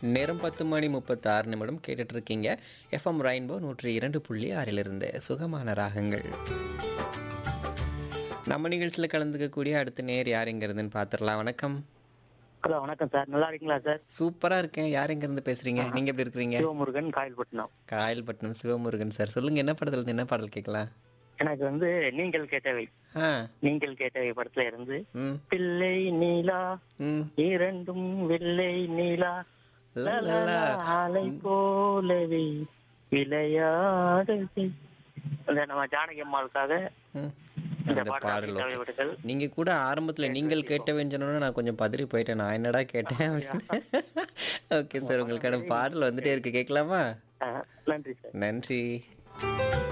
நேரம் பத்து மணி முப்பத்தி ஆறு நிமிடம் கேட்டுட்டு இருக்கீங்க எஃப்எம் ரெயின்போ நூற்றி இரண்டு புள்ளி ஆறிலிருந்து சுகமான ராகங்கள் நம்ம நிகழ்ச்சியில் கலந்துக்கக்கூடிய அடுத்த நேர் யாருங்கிறதுன்னு பார்த்துடலாம் வணக்கம் ஹலோ வணக்கம் சார் நல்லா இருக்கீங்களா சார் சூப்பராக இருக்கேன் யார் எங்கேருந்து பேசுகிறீங்க நீங்கள் எப்படி இருக்கிறீங்க சிவமுருகன் காயல்பட்டினம் காயல்பட்டினம் சிவமுருகன் சார் சொல்லுங்கள் என்ன படத்துல இருந்து என்ன பாடல் கேட்கலாம் எனக்கு வந்து நீங்கள் கேட்டவை ஆ நீங்கள் கேட்டவை படத்துல இருந்து ம் பிள்ளை நீலா ம் இரண்டும் வெள்ளை நீலா லா, லா, லா. அலை போலவே விளையாடுது இந்த நம்ம ஜானகி அம்மாளுக்காக ம். இந்த அந்த பாடல் பாடல் கேட்டவை விடுதல் நீங்க கூட ஆரம்பத்துல நீங்கள் கேட்டவேன்னு சொன்னோன்னே நான் கொஞ்சம் பதறி போயிட்டேன் நான் என்னடா கேட்டேன் ஓகே சார் உங்களுக்கான பாடல் வந்துட்டே இருக்கு கேட்கலாமா ஆ, நன்றி சார் நன்றி